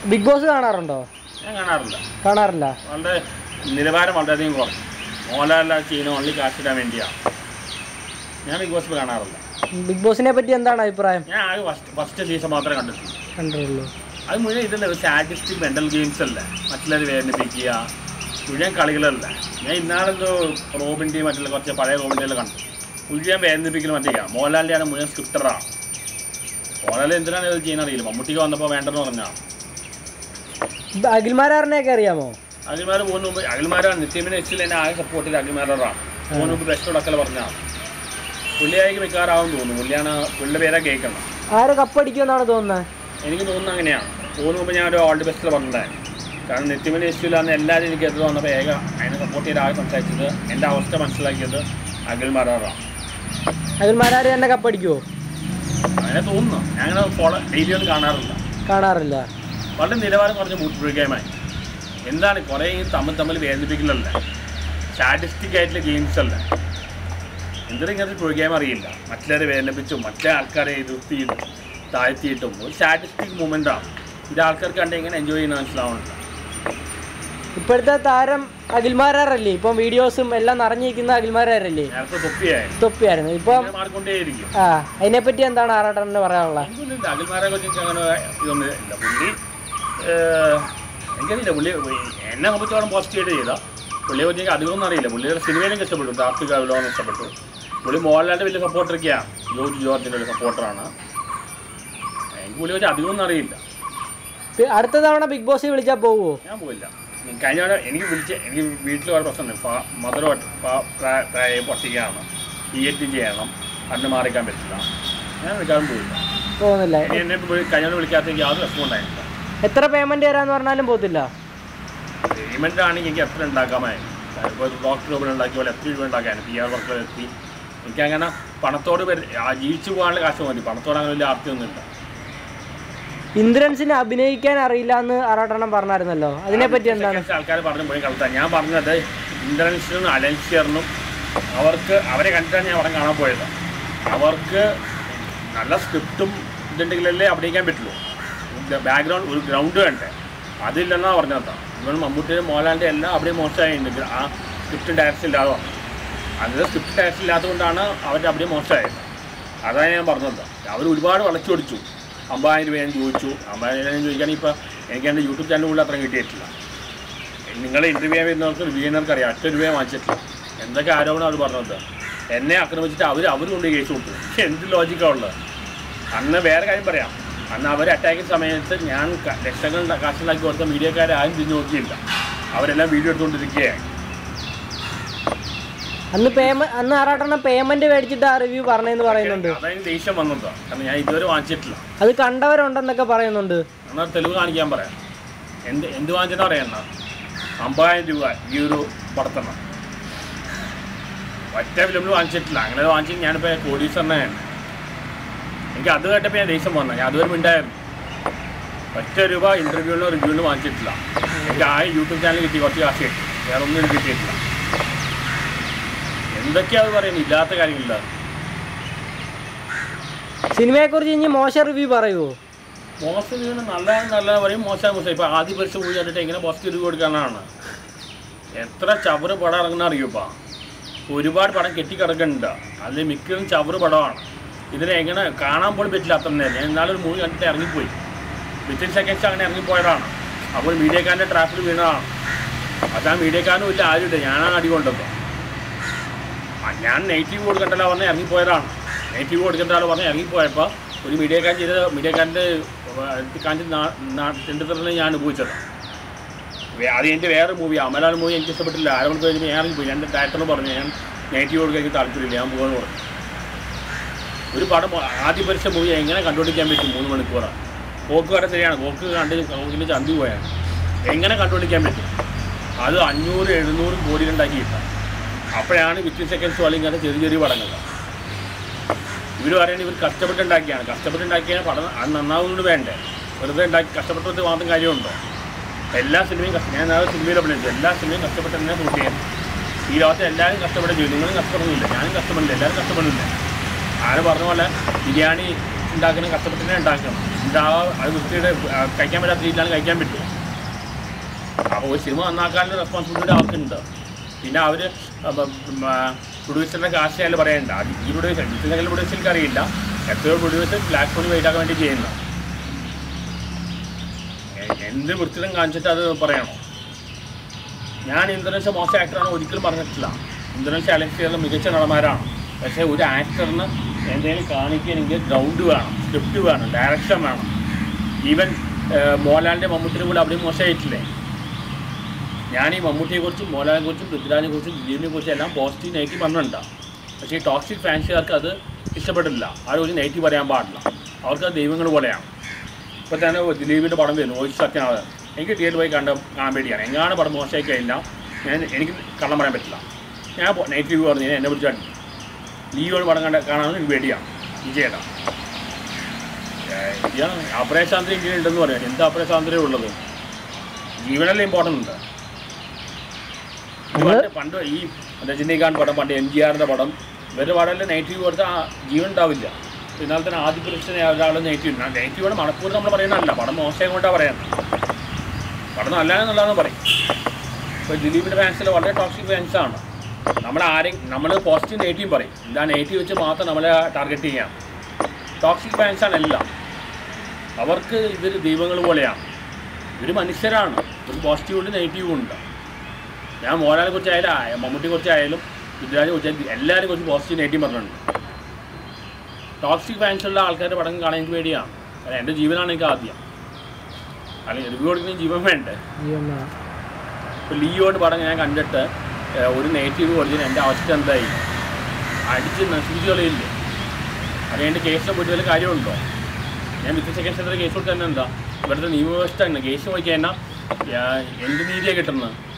big boss കാണാറുണ്ടോ ഞാൻ കാണാറില്ല കാണാറില്ല വളരെ നിലവാരം വളരെയധികം കുറഞ്ഞു മോഹൻലാലിനെ ചെയ്യുന്ന ഓൺലി കാശ് ഇടാൻ വേണ്ടിയാണ് ഞാൻ ബിഗ് ബോസ് കാണാറില്ല ബിഗ് ബോസിനെ പറ്റി എന്താണ് അഭിപ്രായം ഞാൻ ആകെ ഫസ്റ്റ് ഫസ്റ്റ് സീസൺ മാത്രമേ കണ്ടിട്ടുള്ളൂ കണ്ടുള്ളൂ അത് മുഴുവൻ ഇതല്ലേ ഒരു സാറ്റിസ്റ്റിക് മെൻ്റൽ ഗെയിംസ് അല്ലേ മറ്റുള്ളവർ വേദനിപ്പിക്കുക മുഴുവൻ കളികളല്ല ഞാൻ ഇന്നാളെന്തോ റോബിൻ്റെയും മറ്റുള്ള കുറച്ച് പഴയ റോബിൻ്റെയും കണ്ടു മുഴുവൻ വേദനിപ്പിക്കൽ മറ്റേ മോഹൻലാലിൻ്റെയാണ് മുഴുവൻ സ്ക്രിപ്റ്ററാണ് മോഹൻലാൽ എന്തിനാണ് ഇത് ചെയ്യാൻ അറിയില്ല മമ്മൂട്ടിക്ക് വന്നപ്പോൾ വേണ്ടെന്ന് പറഞ്ഞാൽ ഇത് അഖിൽമാരാറിനെയൊക്കെ അറിയാമോ അഖിൽമാർ പോകുന്ന മുമ്പ് അഖിൽമാരാണ് നിത്യമനെ എച്ചിൽ എന്നെ ആകെ സപ്പോർട്ട് ചെയ്ത് അഖിൽമാരാണ് പോകുന്ന മുമ്പ് ബെസ്റ്റ് ഉടക്കൽ പറഞ്ഞാൽ പുള്ളിയായിക്ക് മിക്കവാറാവും തോന്നുന്നു പുള്ളിയാണ് പുള്ളിയുടെ പേരാ കേൾക്കണം ആര് കപ്പടിക്കുമെന്നാണ് തോന്നുന്നത് എനിക്ക് തോന്നുന്നത് അങ്ങനെയാണ് പോകുന്ന മുമ്പ് ഞാൻ ഒരു ഓൾ ദി ബെസ്റ്റ് പറഞ്ഞതായിരുന്നു കാരണം നെറ്റിമനെ ഇഷ്യൂലാന്ന് എല്ലാവരും എനിക്ക് എതിർ വന്നപ്പോൾ ഏക അതിനെ സപ്പോർട്ട് ചെയ്ത് ആകെ സംസാരിച്ചത് എൻ്റെ അവസ്ഥ മനസ്സിലാക്കിയത് അഖിൽമാരാറാണ് അഖിൽമാരാർ തന്നെ കപ്പടിക്കുമോ അങ്ങനെ തോന്നുന്നു ഞാൻ അങ്ങനെ ഫോളോ ഡെയിലി ഒന്നും കാണാറില്ല കാണാറില്ല വളരെ നിലവാരം കുറഞ്ഞ ബൂട്ട് ഗെയിമായി എന്താണ് കുറേ ഈ തമ്മിൽ തമ്മിൽ വേദനിപ്പിക്കലല്ല സ്റ്റാറ്റിസ്റ്റിക് ആയിട്ടുള്ള ഗെയിംസ് അല്ല എന്തിനും ഇങ്ങനത്തെ ട്രൂ ഗെയിം അറിയില്ല മറ്റുള്ളവരെ വേദനിപ്പിച്ചും മറ്റേ ആൾക്കാരെ എതിർത്തിയിട്ടും താഴ്ത്തിയിട്ടും ഒരു സ്റ്റാറ്റിസ്റ്റിക് മൂമെൻ്റാണ് ഇത് ആൾക്കാർക്ക് കണ്ട് എങ്ങനെ എൻജോയ് ചെയ്യുന്ന മനസ്സിലാവുന്നില്ല ഇപ്പോഴത്തെ താരം അഖിൽമാരാറല്ലേ ഇപ്പം വീഡിയോസും എല്ലാം നിറഞ്ഞിരിക്കുന്ന അഖിൽമാരാറല്ലേ നേരത്തെ തൊപ്പിയായിരുന്നു തൊപ്പിയായിരുന്നു ഇപ്പം ഇങ്ങനെ മാറിക്കൊണ്ടേയിരിക്കും ആ അതിനെപ്പറ്റി എന്താണ് ആറാട്ടന് പറയാനുള്ളത് എനിക്കൊന്നുമില്ല അഖിൽമാരെ കുറിച്ച് അങ്ങനെ ഇതൊന്നും ഇല്ല പുള്ളി ഏഹ്, എനിക്കറിയില്ല പുള്ളി എന്നെ സംബന്ധിച്ചോളം പോസിറ്റീവായിട്ട് ചെയ്ത പുള്ളിയെ പറ്റി എനിക്ക് അധികമൊന്നും അറിയില്ല പുള്ളിയുടെ സിനിമയിലും ഇഷ്ടപ്പെട്ടു കാർത്തിക വിലോന്ന് ഇഷ്ടപ്പെട്ടു പുള്ളി മോഹൻലാലിൻ്റെ വലിയ സപ്പോർട്ടറൊക്കെയാണ് ജോർജ് ജോർജിൻ്റെ ഒരു സപ്പോർട്ടറാണ് എനിക്ക് പുള്ളിയെ പറ്റി അധികമൊന്നും അറിയില്ല പി- അടുത്ത തവണ ബിഗ് ബോസ് വിളിച്ചാൽ പോവുമോ ഞാൻ പോയില്ല ഞാൻ കഴിഞ്ഞ തവണ എനിക്ക് വിളിച്ച് എനിക്ക് വീട്ടിൽ ഒരു പ്രശ്നമുണ്ട് ഫാ മദർ പൊട്ടിക്കുകയാണ് പി എച്ച് ഡി ചെയ്യണം കണ്ണ് മാറിക്കാൻ പറ്റില്ല ഞാൻ വിളിക്കാറും പോയില്ല പോകുന്നില്ല ഇനി എന്നെ പോയി കഴിഞ്ഞ തവണ വിളിക്കാത്ത യാതൊരു വിഷമം ഉണ്ടായിട്ടില്ല എത്ര പേയ്മെന്റ് തരാന്ന് പറഞ്ഞാലും പോത്തില്ല പേയ്മെൻ്റ് ആണെങ്കിൽ എനിക്ക് എത്ര ഉണ്ടാക്കാമായിരുന്നു ഇപ്പോൾ ഡോക്ടർ രൂപ ഉണ്ടാക്കിയ പോലെ എത്ര രൂപ ഉണ്ടാക്കാൻ പി ആർ വർക്കർ എത്തി എനിക്കങ്ങനെ പണത്തോട് വരെ- ആ ജീവിച്ചു പോകാനുള്ള കാശ് മതി പണത്തോട് അങ്ങനെ വലിയ ആർത്തിയൊന്നുമില്ല ഇന്ദ്രൻസിന് അഭിനയിക്കാൻ അറിയില്ല എന്ന് ആറാട്ടെണ്ണം പറഞ്ഞായിരുന്നല്ലോ അതിനെപ്പറ്റി എന്താണ് ആൾക്കാർ പറഞ്ഞു പോയി കളത്താൻ ഞാൻ പറഞ്ഞത് ഇന്ദ്രൻസിനും അലൻഷ്യറിനും അവർക്ക് അവരെ കണ്ടിട്ടാണ് ഞാൻ അവിടെ കാണാൻ പോയത് അവർക്ക് നല്ല സ്ക്രിപ്റ്റും ഇതുണ്ടെങ്കിലല്ലേ അഭിനയിക്കാൻ പറ്റുള്ളൂ ബാക്ക്ഗ്രൗണ്ട് ഒരു ഗ്രൗണ്ട് വേണ്ടേ അതില്ലെന്നാണ് പറഞ്ഞത് ഇവൻ മമ്മൂട്ടിയുടെ മോഹൻലാലിൻ്റെ എല്ലാം അവിടെ മോശമായിട്ടുണ്ട് ആ സ്ക്രിപ്റ്റും ഡയറക്ഷൻ ഇല്ലാതെ വന്നു അതിൽ സ്ക്രിപ്റ്റ് ഡയറക്ഷൻ ഇല്ലാത്തതുകൊണ്ടാണ് അവരുടെ അവിടെ മോശമായത് അതാണ് ഞാൻ പറഞ്ഞത് അവർ ഒരുപാട് വളച്ചൊടിച്ചു അമ്പതിനായിരം രൂപ ഞാൻ ചോദിച്ചു അമ്പതിനായിരം ചോദിക്കുകയാണെങ്കിൽ ഇപ്പോൾ എനിക്ക് എൻ്റെ യൂട്യൂബ് ചാനൽ പോലും അത്രയും കിട്ടിയിട്ടില്ല നിങ്ങളെ ഇൻ്റർവ്യൂ ചെയ്യാൻ വരുന്നവർക്ക് റിവ്യൂനർക്ക് അറിയാം ഒറ്റ രൂപയെ വാങ്ങിച്ചിട്ടില്ല എന്തൊക്കെ ആരോപണം അവർ പറഞ്ഞത് എന്നെ ആക്രമിച്ചിട്ട് അവർ അവർ കൊണ്ട് കേസ് കൊടുത്തു എന്ത് ലോജിക്കാണ് ഉള്ളത് അന്ന് വേറെ കാര്യം പറയാം അന്ന് അവർ അറ്റാക്കിങ് സമയത്ത് ഞാൻ ക- ലക്ഷങ്ങൾ ഉണ്ടാ- കാശുണ്ടാക്കി കൊടുത്ത മീഡിയക്കാരെ ആരും തിരിഞ്ഞു നോക്കിയില്ല അവരെല്ലാം വീഡിയോ എടുത്തുകൊണ്ടിരിക്കുകയാണ് അന്ന് പേയ്മ അന്ന് ആറാട്ടെണ്ണം പേയ്മെന്റ് മേടിച്ചിട്ട് ആ റിവ്യൂ പറഞ്ഞെന്ന് പറയുന്നുണ്ട് അതായത് ദേഷ്യം വന്നതാ കാരണം ഞാൻ ഇതുവരെ വാങ്ങിച്ചിട്ടില്ല അത് കണ്ടവരുണ്ടെന്നൊക്കെ പറയുന്നുണ്ട് എന്നാൽ തെളിവ് കാണിക്കാൻ പറയാം എന്ത് എന്ത് വാങ്ങിച്ചെന്നാ പറയണ്ട അമ്പതിനായിരം രൂപ ഈ ഒരു പടത്തെണ്ണം ഒറ്റ ഫിലിമിൽ വാങ്ങിച്ചിട്ടില്ല അങ്ങനെ വാങ്ങിച്ച് ഞാനിപ്പോൾ കോടീശ്വരനാണ് എനിക്ക് അത് കേട്ടപ്പോൾ ഞാൻ ദേഷ്യം വന്നു ഞാൻ അതുവരെ മിണ്ടായിരുന്നു ഒറ്റ രൂപ ഇൻ്റർവ്യൂവിനോ റിവ്യൂവിനോ വാങ്ങിച്ചിട്ടില്ല എനിക്ക് ആ യൂട്യൂബ് ചാനൽ കിട്ടി കുറച്ച് കാശ് കിട്ടി വേറെ ഒന്നും എനിക്ക് കിട്ടിയിട്ടില്ല എന്തൊക്കെയാണ് പറയുന്നത് ഇല്ലാത്ത കാര്യങ്ങളില്ല സിനിമയെക്കുറിച്ച് ഇനി മോശം റിവ്യൂ പറയുമോ മോശം ഇതിന് നല്ല നല്ല പറയും മോശം മോശം ഇപ്പം ആദ്യ പരീക്ഷ പോയി കണ്ടിട്ട് എങ്ങനെ പോസ്റ്റ് റിവ്യൂ കൊടുക്കാനാണ് എത്ര ചവറ് പടം ഇറങ്ങുന്ന അറിയൂപ്പാ ഒരുപാട് പടം കെട്ടിക്കിടക്കുന്നുണ്ട് അതിൽ മിക്കതും ചവറ് പടമാണ് ഇതിനെ എങ്ങനെ കാണാൻ പോലും പറ്റില്ല അത്ര നേരം ഞാൻ ഇന്നാളൊരു മൂവി കണ്ടിട്ട് ഇറങ്ങിപ്പോയി വിത്തിൻ സെക്കൻഡ്സ് അങ്ങനെ ഇറങ്ങിപ്പോയതാണ് അപ്പോൾ മീഡിയക്കാരൻ്റെ ട്രാഫിൽ വീണതാണ് അത് ആ മീഡിയക്കാരനും ഇല്ല ആരുമില്ല ഞാനാണ് അടി കൊണ്ടത് ആ, ഞാൻ നെഗറ്റീവ് കൊടുക്കണ്ടല്ലോ പറഞ്ഞ് ഇറങ്ങിപ്പോയതാണ് നെഗറ്റീവ് കൊടുക്കേണ്ട ആൾ പറഞ്ഞ് ഇറങ്ങിപ്പോയപ്പോൾ ഒരു മീഡിയക്കാരൻ ചെയ്ത മീഡിയക്കാരൻ്റെ കാണിച്ച് തെണ്ടിത്തന്നെ ഞാൻ അനുഭവിച്ചത് വേ- അത് എൻ്റെ വേറെ മൂവി അമലാൽ മൂവി എനിക്ക് ഇഷ്ടപ്പെട്ടില്ല ആരോട് കഴിഞ്ഞ് ഞാൻ ഇറങ്ങിപ്പോയി എൻ്റെ ഡയറക്ടർ പറഞ്ഞു ഞാൻ നെഗറ്റീവ് കൊടുക്കാൻ എനിക്ക് താല്പര്യമില്ല ഞാൻ പോകാന്ന് പറഞ്ഞു ഒരു പടം ആദ്യ പരീക്ഷ മൂവി എങ്ങനെ കണ്ടുപിടിക്കാൻ പറ്റും മൂന്ന് മണിക്കൂറാണ് പോക്ക് വരെ ശരിയാണ് പോക്ക് കണ്ട് പോക്കിന് ചന്തി പോയാണ് എങ്ങനെ കണ്ടുപിടിക്കാൻ പറ്റും അത് അഞ്ഞൂറ് എഴുന്നൂറ് കോടിയിലുണ്ടാക്കി കിട്ടാം അപ്പോഴാണ് വിത്തിൻ സെക്കൻഡ്സ് പോലെ ഇങ്ങനെ ചെറിയ ചെറിയ പടങ്ങൾ ഇവർ പറയുന്നത് ഇവർ കഷ്ടപ്പെട്ടുണ്ടാക്കിയാണ് കഷ്ടപ്പെട്ടുണ്ടാക്കിയ പടം അത് നന്നാവുന്നത് വേണ്ടേ വെറുതെ ഉണ്ടാക്കി കഷ്ടപ്പെട്ടത് മാത്രം കാര്യമുണ്ടോ എല്ലാ സിനിമയും കഷ്ട ഞാൻ നാളെ സിനിമയിൽ അഭിനയിച്ചു എല്ലാ സിനിമയും കഷ്ടപ്പെട്ട് തന്നെ ഷൂട്ട് ചെയ്യുന്നു ഈ ലോകത്ത് എല്ലാവരും കഷ്ടപ്പെട്ട് ചെയ്യും നിങ്ങളും കഷ്ടപ്പെടുന്നില്ല ഞാനും കഷ്ടപ്പെടുന്നില്ല എല്ലാവരും കഷ്ടപ്പെടുന്നില്ല ആര് പറഞ്ഞ പോലെ ബിരിയാണി ഉണ്ടാക്കണം കഷ്ടപ്പെട്ടിനെ ഉണ്ടാക്കണം എന്നിട്ട് ആ അത് വൃത്തിയുടെ ആ, കഴിക്കാൻ പറ്റാത്ത രീതിയിലാണ് കഴിക്കാൻ പറ്റും അപ്പോൾ ഒരു സിനിമ നന്നാക്കാനുള്ള റെസ്പോൺസിബിലിറ്റി അവർക്കുണ്ട് പിന്നെ അവർ പ്രൊഡ്യൂസറിൻ്റെ കാശായാലും പറയണ്ട അത് ഈ പ്രൊഡ്യൂസർ ഡിജിറ്റൽ പ്രൊഡ്യൂസർക്ക് അറിയില്ല എത്രയോ പ്രൊഡ്യൂസർ ബ്ലാക്ക് മണി വെയിറ്റാക്കാൻ വേണ്ടി ചെയ്യുന്നു എ- എന്ത് വൃത്തിലും കാണിച്ചിട്ട് അത് പറയണോ ഞാൻ ഇന്തോനേഷ്യ മോശം ആക്ടറാണ് ഒരിക്കലും പറഞ്ഞിട്ടില്ല ഇന്തോനേഷ്യ അലക്സിയറിലെ മികച്ച നടന്മാരാണ് പക്ഷേ ഒരു ആക്ടറിന് എന്തെങ്കിലും കാണിക്കണമെങ്കിൽ ഗ്രൗണ്ട് വേണം സ്ക്രിപ്റ്റ് വേണം ഡയറക്ഷൻ വേണം ഈവൻ മോഹൻലാലിൻ്റെ മമ്മൂട്ടിനെ കൂടെ അവിടെ മോശമായിട്ടില്ലേ ഞാൻ ഈ മമ്മൂട്ടിയെക്കുറിച്ചും മോഹൻലാലിനെക്കുറിച്ചും പൃഥ്വിരാജിനെ കുറിച്ചും ദിലീപിനെ കുറിച്ചും എല്ലാം പോസിറ്റീവ് നെഗറ്റീവ് പറഞ്ഞിട്ടുണ്ട് പക്ഷേ ഈ ടോക്സിക് ഫാൻസുകാർക്ക് അത് ഇഷ്ടപ്പെട്ടില്ല ആരും ഒരു നെഗറ്റീവ് പറയാൻ പാടില്ല അവർക്ക് അത് ദൈവങ്ങൾ പോലെയാണ് ഇപ്പോൾ തന്നെ ദിലീപിൻ്റെ പടം വരുന്നു ഓയിസ് സത്യനാഥൻ എനിക്ക് തിയേറ്റർ പോയി കണ്ട കാണാൻ വേണ്ടിയാണ് എങ്ങാണ് പടം മോശമായി കഴിഞ്ഞാൽ ഞാൻ എനിക്ക് കള്ളം പറയാൻ പറ്റില്ല ഞാൻ നെഗറ്റീവ് പറഞ്ഞു എന്നെ വിളിച്ചാൽ ലീവോട് പടം കണ്ട കാണാമെന്ന് എനിക്ക് വേണ്ടിയാണ് വിജയേട്ടാ ഇതാണ് അപരേശാന്തരം ഇങ്ങനെ ഉണ്ടെന്ന് പറയാം എന്ത് അപരേശാന്തരേ ഉള്ളത് ജീവനല്ലേ ഇമ്പോർട്ടൻ്റ് ഉണ്ട് ഇത് പണ്ട് പണ്ട് ഈ രജനീകാന്ത് പടം പണ്ട് എം ജി ആറിൻ്റെ പടം ഇവരുടെ പടത്തിൽ നെഗറ്റീവ് കൊടുത്താൽ ആ ജീവൻ ഉണ്ടാവില്ല എന്നാൽ തന്നെ ആദ്യ പുരുഷനെ ഒരാൾ നെഗറ്റീവ് നെഗറ്റീവ് മണപ്പൂർ നമ്മൾ പറയുന്നതല്ല പടം മോശം കൊണ്ടാണ് പറയുന്നത് പടം നല്ലതെന്നുള്ളതെന്ന് പറയും ഇപ്പോൾ ദിലീപിൻ്റെ ഫാൻസിൽ വളരെ ടോക്സിക് ഫാൻസാണ് നമ്മൾ ആരെയും നമ്മൾ പോസിറ്റീവ് നെഗറ്റീവ് പറയും ഇല്ല നെഗറ്റീവ് വെച്ച് മാത്രം നമ്മളെ ടാർഗറ്റ് ചെയ്യാം ടോക്സിക് ഫാൻസാണ് എല്ലാം അവർക്ക് ഇവർ ദൈവങ്ങൾ പോലെയാണ് ഇവർ മനുഷ്യരാണ് ഒരു പോസിറ്റീവ് ഉണ്ട് നെഗറ്റീവും ഉണ്ട് ഞാൻ മോഹൻലാലിനെ കുറിച്ച് ആയാലും മമ്മൂട്ടിയെ കുറിച്ച് ആയാലും പൃഥ്വിരാജിനെ കുറിച്ച് എല്ലാവരെയും കുറിച്ച് പോസിറ്റീവ് നെഗറ്റീവ് പറഞ്ഞിട്ടുണ്ട് ടോക്സിക് ഫാൻസുള്ള ആൾക്കാരുടെ പടം കാണാൻ എനിക്ക് പേടിയാണ് കാരണം എൻ്റെ ജീവനാണ് എനിക്ക് ആദ്യം അല്ലെങ്കിൽ റിവ്യൂ കൊടുക്കുന്ന ജീവൻ വേണ്ടേ ഇപ്പോൾ ലിയോയുടെ പടം ഞാൻ കണ്ടിട്ട് ഏഹ്, ഒരു നെഗറ്റീവ് കൊടുത്തതിന് എൻ്റെ അവസ്ഥ എന്തായി അടിച്ച് നശിപ്പിച്ച് കളയില്ലേ അത് എൻ്റെ കേസിനെ പോയിട്ട് വല്ല കാര്യമുണ്ടോ ഞാൻ വിത്ത് സെക്കൻഡ് സെൻറ്ററിൽ കേസ് കൊടുത്തത് തന്നെ എന്താ ഇവിടുത്തെ നിയമവ്യവസ്ഥ തന്നെ കേസ് പോയി കഴിഞ്ഞാൽ എന്ത് നീതിയാണ് കിട്ടുന്നത്